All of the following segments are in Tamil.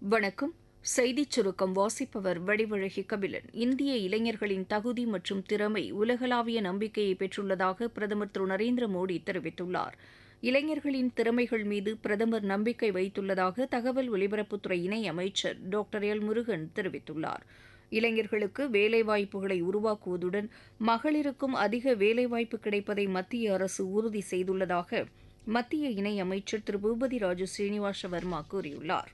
வணக்கம் செய்திச் சுருக்கம் வாசிப்பவர் வடிவழகி கபிலன் இந்திய இளைஞர்களின் தகுதி மற்றும் திறமை உலகளாவிய நம்பிக்கையை பெற்றுள்ளதாக பிரதமர் திரு நரேந்திர மோடி தெரிவித்துள்ளார் இளைஞர்களின் திறமைகள் மீது பிரதமர் நம்பிக்கை வைத்துள்ளதாக தகவல் ஒலிபரப்புத்துறை இணை அமைச்சர் டாக்டர் எல் முருகன் தெரிவித்துள்ளார் இளைஞர்களுக்கு வேலைவாய்ப்புகளை உருவாக்குவதுடன் மகளிருக்கும் அதிக வேலைவாய்ப்பு கிடைப்பதை மத்திய அரசு உறுதி செய்துள்ளதாக மத்திய இணை அமைச்சர் திரு பூபதி ராஜு ஸ்ரீனிவாச வர்மா கூறியுள்ளார்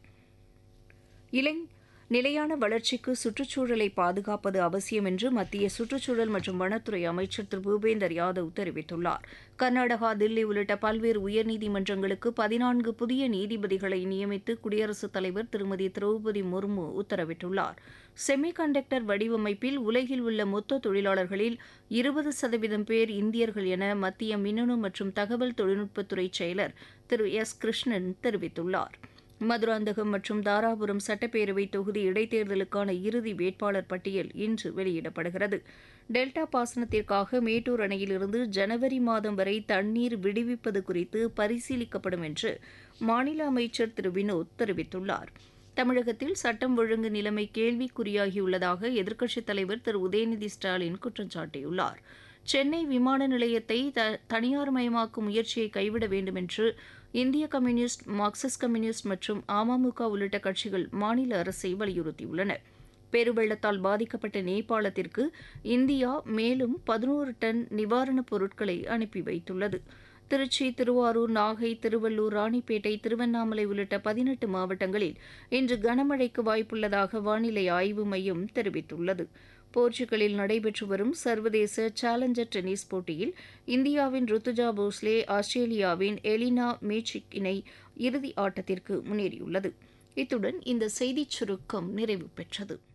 இளங் நிலையான வளர்ச்சிக்கு சுற்றுச்சூழலை பாதுகாப்பது அவசியம் என்று மத்திய சுற்றுச்சூழல் மற்றும் வனத்துறை அமைச்சர் திரு பூபேந்தர் யாதவ் தெரிவித்துள்ளார் கர்நாடகா தில்லி உள்ளிட்ட பல்வேறு உயர்நீதிமன்றங்களுக்கு பதினான்கு புதிய நீதிபதிகளை நியமித்து குடியரசுத் தலைவர் திருமதி திரௌபதி முர்மு உத்தரவிட்டுள்ளார் செமி கண்டக்டர் வடிவமைப்பில் உலகில் உள்ள மொத்த தொழிலாளர்களில் இருபது சதவீதம் பேர் இந்தியர்கள் என மத்திய மின்னணு மற்றும் தகவல் தொழில்நுட்பத்துறை செயலர் திரு எஸ் கிருஷ்ணன் தெரிவித்துள்ளார் மதுராந்தகம் மற்றும் தாராபுரம் சட்டப்பேரவை தொகுதி இடைத்தேர்தலுக்கான இறுதி வேட்பாளர் பட்டியல் இன்று வெளியிடப்படுகிறது டெல்டா பாசனத்திற்காக மேட்டூர் அணையிலிருந்து ஜனவரி மாதம் வரை தண்ணீர் விடுவிப்பது குறித்து பரிசீலிக்கப்படும் என்று மாநில அமைச்சர் திரு வினோத் தெரிவித்துள்ளார் தமிழகத்தில் சட்டம் ஒழுங்கு நிலைமை கேள்விக்குறியாகியுள்ளதாக எதிர்க்கட்சித் தலைவர் திரு உதயநிதி ஸ்டாலின் குற்றம் சாட்டியுள்ளார் சென்னை விமான நிலையத்தை த தனியார்மயமாக்கும் முயற்சியை கைவிட வேண்டும் என்று இந்திய கம்யூனிஸ்ட் மார்க்சிஸ்ட் கம்யூனிஸ்ட் மற்றும் அமமுக உள்ளிட்ட கட்சிகள் மாநில அரசை வலியுறுத்தியுள்ளன பெருவெள்ளத்தால் பாதிக்கப்பட்ட நேபாளத்திற்கு இந்தியா மேலும் பதினோரு டன் நிவாரணப் பொருட்களை அனுப்பி வைத்துள்ளது திருச்சி திருவாரூர் நாகை திருவள்ளூர் ராணிப்பேட்டை திருவண்ணாமலை உள்ளிட்ட பதினெட்டு மாவட்டங்களில் இன்று கனமழைக்கு வாய்ப்புள்ளதாக வானிலை ஆய்வு மையம் தெரிவித்துள்ளது போர்ச்சுகலில் நடைபெற்று வரும் சர்வதேச சேலஞ்சர் டென்னிஸ் போட்டியில் இந்தியாவின் ருத்துஜா போஸ்லே ஆஸ்திரேலியாவின் எலினா மேச்சிக் இணை இறுதி ஆட்டத்திற்கு முன்னேறியுள்ளது இத்துடன் இந்த செய்திச் சுருக்கம் நிறைவு பெற்றது